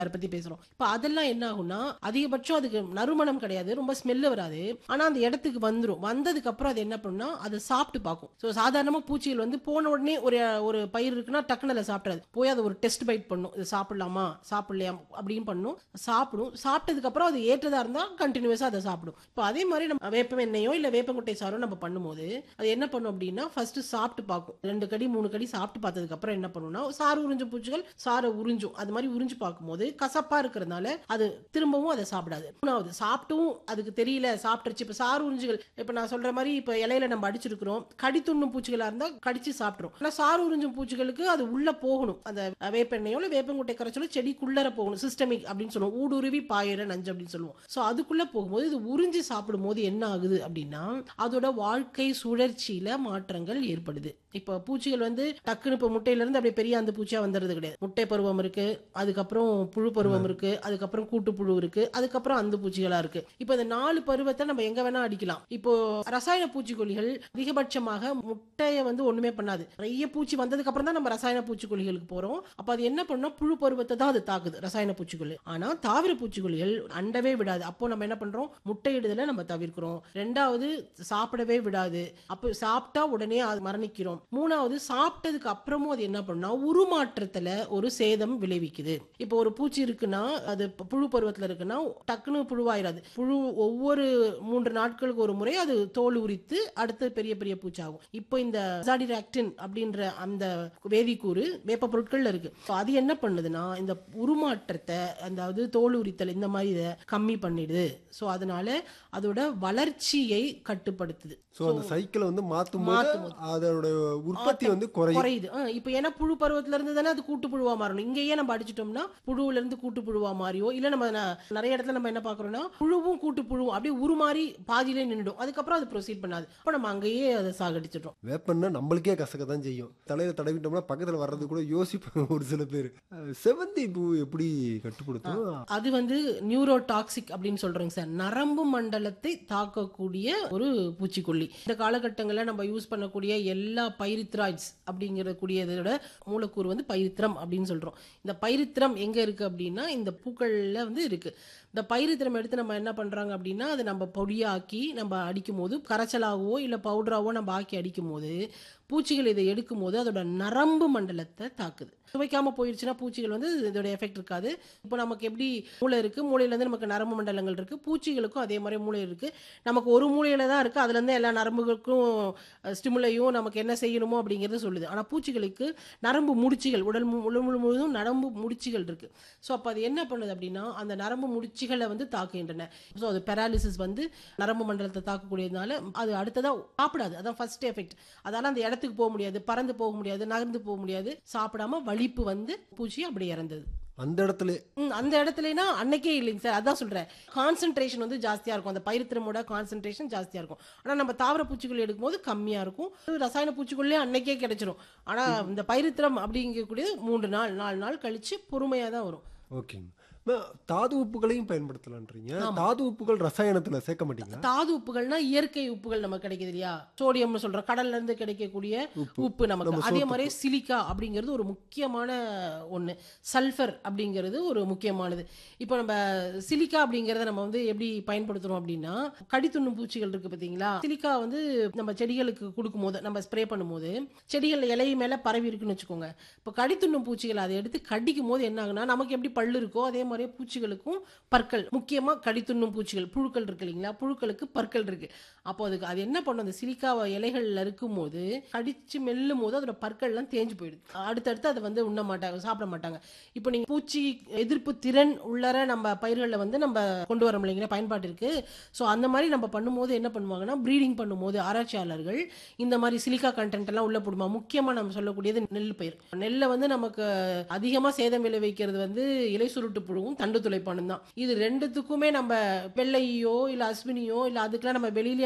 அதை பத்தி பேசுறோம் இப்ப அதெல்லாம் என்ன ஆகும்னா அதிகபட்சம் அதுக்கு நறுமணம் கிடையாது ரொம்ப ஸ்மெல்லு வராது ஆனா அந்த இடத்துக்கு வந்துரும் வந்ததுக்கு அப்புறம் அது என்ன பண்ணும்னா அதை சாப்பிட்டு பார்க்கும் ஸோ சாதாரணமா பூச்சிகள் வந்து போன உடனே ஒரு ஒரு பயிர் இருக்குன்னா டக்குனு அதை சாப்பிடாது போய் அதை ஒரு டெஸ்ட் பைட் பண்ணும் இது சாப்பிடலாமா சாப்பிடலையா அப்படின்னு பண்ணும் சாப்பிடும் சாப்பிட்டதுக்கு அப்புறம் அது ஏற்றதா இருந்தா கண்டினியூஸா அதை சாப்பிடும் இப்போ அதே மாதிரி நம்ம வேப்ப எண்ணெயோ இல்ல வேப்பங்குட்டை சாரோ நம்ம பண்ணும்போது அது என்ன பண்ணும் அப்படின்னா ஃபர்ஸ்ட் சாப்பிட்டு பார்க்கும் ரெண்டு கடி மூணு கடி சாப்பிட்டு பார்த்ததுக்கு அப்புறம் என்ன பண்ணும்னா சாறு உறிஞ்சும் பூச்சிகள் சாரை உறிஞ்சும் அது மாதிரி உறிஞ்சு பார்க்கும்போது கசப்பா இருக்கிறதுனால அது திரும்பவும் அதை சாப்பிடாது மூணாவது சாப்பிட்டும் அதுக்கு தெரியல சாப்பிட்டுருச்சு இப்ப சாறு உறிஞ்சுகள் இப்ப நான் சொல்ற மாதிரி இப்ப இலையில நம்ம அடிச்சிருக்கிறோம் கடி துண்ணும் பூச்சிகளா இருந்தா கடிச்சு சாப்பிட்ரும் ஆனா சாறு உறிஞ்சும் பூச்சிகளுக்கு அது உள்ள போகணும் அந்த வேப்பெண்ணெயோ இல்ல வேப்பங்குட்டை கரைச்சலோ செடிக்குள்ளர போகணும் சிஸ்டமிக் அப்படின்னு சொல்லுவோம் ஊடுருவி பாயிர நஞ்சு அப்படின்னு சொல்லுவோம் சோ அதுக்குள்ள போகும்போது இது உறிஞ்சி சாப்பிடும் போது என்ன ஆகுது அப்படின்னா அதோட வாழ்க்கை சுழற்சியில மாற்றங்கள் ஏற்படுது இப்ப பூச்சிகள் வந்து டக்குனு இப்ப முட்டையில இருந்து அப்படியே பெரிய அந்த பூச்சியா வந்துடுறது கிடையாது முட்டை பருவம் இருக்கு அதுக்கப்புறம் புழு பருவம் இருக்கு அதுக்கப்புறம் கூட்டு புழு இருக்கு அதுக்கப்புறம் அந்த பூச்சிகளா இருக்கு இப்ப இந்த நாலு பருவத்தை நம்ம எங்க வேணா அடிக்கலாம் இப்போ ரசாயன பூச்சிக்கொல்லிகள் அதிகபட்சமாக முட்டையை வந்து ஒண்ணுமே பண்ணாது நிறைய பூச்சி வந்ததுக்கு அப்புறம் தான் நம்ம ரசாயன பூச்சிக்கொல்லிகளுக்கு போறோம் அப்ப அது என்ன பண்ணா புழு பருவத்தை தான் அது தாக்குது ரசாயன பூச்சிக்கொல்லி ஆனா தாவர பூச்சிக்கொல்லிகள் அண்டவே விடாது அப்போ நம்ம என்ன பண்றோம் முட்டையிடுதலை நம்ம தவிர்க்கிறோம் ரெண்டாவது சாப்பிடவே விடாது அப்போ சாப்பிட்டா உடனே அது மரணிக்கிறோம் மூணாவது சாப்பிட்டதுக்கு அப்புறமும் அது என்ன பண்ணா உருமாற்றத்துல ஒரு சேதம் விளைவிக்குது இப்போ ஒரு பூச்சி இருக்குன்னா அது ப- புழு பருவத்துல இருக்குன்னா டக்குன்னு புழுவாயிராது புழு ஒவ்வொரு மூன்று நாட்களுக்கு ஒரு முறை அது தோல் உரித்து அடுத்து பெரிய பெரிய பூச்சாகும் இப்போ இந்த ஜாடிராக்டின் அப்படின்ற அந்த வேதிக்கூறு வேப்ப பொருட்கள்ல இருக்கு So அது என்ன பண்ணுதுன்னா இந்த உருமாற்றத்தை அதாவது தோல் உரித்தல் இந்த மாதிரி இதை கம்மி பண்ணிடுது ஸோ அதனால அதோட வளர்ச்சியை கட்டுப்படுத்துது சோ அந்த சைக்கிளை வந்து மாத்தும் மாத்தும் போது அதோட உற்பத்தி வந்து குறையும் குறையுது ஆ, இப்ப ஏன்னா புழு பருவத்துல இருந்து தானே அது கூட்டு புழுவா மாறணும் இங்கேயே நம்ம அடிச்சிட்டோம்னா புழுவுல இருந்து கூட்டு புழுவா மாறியோ இல்ல நம்ம ந- நிறைய இடத்துல நம்ம என்ன பாக்குறோம்னா புழுவும் கூட்டு புழுவும் அப்படியே உருமாறி பாதியிலே நின்றுடும் அதுக்கப்புறம் அது ப்ரொசீட் பண்ணாது அப்ப நம்ம அங்கேயே அதை சாகடிச்சிடுறோம் வேப்பன்னா நம்மளுக்கே கசக்க தான் செய்யும் தலையில தடவிட்டோம்னா பக்கத்துல வர்றது கூட யோசிப்பாங்க ஒரு சில பேர் அஹ் செவந்தி பூ எப்படி கட்டுப்படுத்தும் அது வந்து நியூரோ டாக்ஸிக் அப்படின்னு சொல்றோங்க சார் நரம்பு மண்டலத்தை தாக்கக்கூடிய ஒரு பூச்சிக்கொல்லி இந்த காலகட்டங்களில் நம்ம யூஸ் பண்ணக்கூடிய எல்லா பைரித்ராய்ட்ஸ் அப்படிங்கிற கூடியதோட மூலக்கூறு வந்து பைரித்திரம் அப்படின்னு சொல்றோம் இந்த பைரித்திரம் எங்க இருக்கு அப்படின்னா இந்த பூக்கள்ல வந்து இருக்கு இந்த பைரித்திரம் எடுத்து நம்ம என்ன பண்றாங்க அப்படின்னா அதை நம்ம பொடியாக்கி நம்ம அடிக்கும் போது கரைச்சலாகவோ இல்ல பவுடராவோ நம்ம ஆக்கி அடிக்கும் போது பூச்சிகள் இதை எடுக்கும் போது அதோட நரம்பு மண்டலத்தை தாக்குது சுவைக்காம போயிடுச்சுன்னா பூச்சிகள் வந்து இதோட எஃபெக்ட் இருக்காது இப்போ நமக்கு எப்படி மூளை இருக்கு மூளையில இருந்து நமக்கு நரம்பு மண்டலங்கள் இருக்கு பூச்சிகளுக்கும் அதே மாதிரி மூளை இருக்கு நமக்கு ஒரு மூளையில தான் இருக்கு அதுல இருந்து எல்லா நரம்புகளுக்கும் ஸ்டிமுலையும் நமக்கு என்ன செய்யணுமோ அப்படிங்கறது சொல்லுது ஆனா பூச்சிகளுக்கு நரம்பு முடிச்சுகள் உடல் மு- உடல் முழு முழுவதும் நரம்பு முடிச்சுகள் இருக்கு ஸோ அப்போ அது என்ன பண்ணுது அப்படின்னா அந்த நரம்பு முடிச்சுகளை வந்து தாக்குகின்றன ஸோ அது பெராலிசிஸ் வந்து நரம்பு மண்டலத்தை தாக்கக்கூடியதுனால அது அடுத்ததா சாப்பிடாது அதான் ஃபர்ஸ்ட் எஃபெக்ட் அதால அந்த இடத்துக்கு போக முடியாது பறந்து போக முடியாது நகர்ந்து போக முடியாது சாப்பிடாம வலிப்பு வந்து பூச்சி அப்படி இறந்தது அந்த இடத்துல ம், அந்த இடத்துலனா அன்னைக்கே இல்லைங்க சார் அதான் சொல்றேன் கான்சென்ட்ரேஷன் வந்து ஜாஸ்தியா இருக்கும் அந்த பயிர்த்திரமோட கான்சென்ட்ரேஷன் ஜாஸ்தியா இருக்கும் ஆனா நம்ம தாவர பூச்சிக்கொல்லி எடுக்கும்போது கம்மியா இருக்கும் ரசாயன பூச்சிக்கொல்லியே அன்னைக்கே கிடைச்சிரும் ஆனா இந்த பயிர்த்திரம் அப்படிங்கக்கூடியது மூன்று நாள் நாலு நாள் கழிச்சு பொறுமையா தான் வரும் ஓகேங்க அம்மா, தாது உப்புகளையும் பயன்படுத்தலான்றீங்க தாது உப்புகள் ரசாயனத்துல சேர்க்க மாட்டீங்களா தாது உப்புகள்னா இயற்கை உப்புகள் நமக்கு கிடைக்குது இல்லையா சோடியம்னு சொல்றோம் கடல்ல இருந்து கிடைக்கக்கூடிய உப்பு நமக்கு அதே மாதிரி சிலிக்கா அப்படிங்கிறது ஒரு முக்கியமான ஒண்ணு சல்ஃபர் அப்படிங்கிறது ஒரு முக்கியமானது இப்போ நம்ம சிலிக்கா அப்படிங்கறத நம்ம வந்து எப்படி பயன்படுத்துறோம் அப்படின்னா கடித்துண்ணும் பூச்சிகள் இருக்கு பாத்தீங்களா சிலிக்கா வந்து நம்ம செடிகளுக்கு கொடுக்கும் போது நம்ம ஸ்ப்ரே பண்ணும்போது செடிகள் இலை மேல பரவி இருக்குன்னு வச்சுக்கோங்க இப்போ கடித்துண்ணும் பூச்சிகள் அதை எடுத்து கடிக்கும் போது என்ன ஆகுனா நமக்கு எப்படி பல்லு இருக்கோ அதே மாதிரியே பூச்சிகளுக்கும் பற்கள் முக்கியமா கடித்துண்ணும் பூச்சிகள் புழுக்கள் இருக்கு இல்லைங்களா புழுக்களுக்கு பற்கள் இருக்கு அப்போ அதுக்கு அது என்ன பண்ணும் அந்த சிலிக்காவை இலைகள்ல இருக்கும்போது கடிச்சு மெல்லும் போது அதோட பற்கள்லாம் தேஞ்சு போயிடுது அடுத்தடுத்து அதை வந்து உண்ண மாட்டாங்க சாப்பிட மாட்டாங்க இப்போ நீங்க பூச்சி எதிர்ப்பு திறன் உள்ளர நம்ம பயிர்களில் வந்து நம்ம கொண்டு வரோம் இல்லைங்களா பயன்பாட்டு இருக்கு ஸோ அந்த மாதிரி நம்ம பண்ணும்போது என்ன பண்ணுவாங்கன்னா ப்ரீடிங் பண்ணும்போது ஆராய்ச்சியாளர்கள் இந்த மாதிரி சிலிக்கா கண்டென்ட் எல்லாம் உள்ள போடுமா முக்கியமா நம்ம சொல்லக்கூடியது நெல் பயிர் நெல்லை வந்து நமக்கு அதிகமா சேதம் விளைவிக்கிறது வந்து இலை சுருட்டு புழுவும் தண்டு துளைப்பானும் தான் இது ரெண்டுத்துக்குமே நம்ம வெள்ளையோ இல்ல அஸ்வினியோ இல்ல அதுக்கெல்லாம் நம்ம வெளியிலே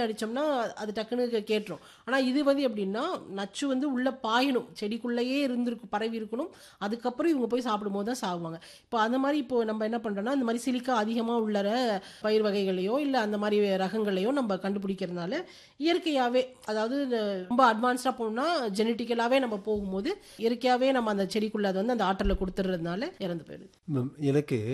அடிச்சோம்னா அது டக்குன்னு கேட்டுரும் ஆனா இது வந்து எப்படின்னா நச்சு வந்து உள்ள பாயணும் செடிக்குள்ளேயே இருந்திருக்கும் பரவி இருக்கணும் அதுக்கப்புறம் இவங்க போய் சாப்பிடும்போது தான் சாகுவாங்க இப்போ அந்த மாதிரி இப்போ நம்ம என்ன பண்றோம்னா இந்த மாதிரி சிலிக்கா அதிகமா உள்ளற பயிர் வகைகளையோ இல்ல அந்த மாதிரி ரகங்களையோ நம்ம கண்டுபிடிக்கிறதுனால இயற்கையாவே அதாவது இந்த ரொம்ப அட்வான்ஸ்டா போனோம்னா ஜெனட்டிக்கலாவே நம்ம போகும்போது இயற்கையாவே நம்ம அந்த செடிக்குள்ள அது வந்து அந்த ஆற்றலை கொடுத்துறதுனால இறந்து போயிடுது மேம் எனக்கு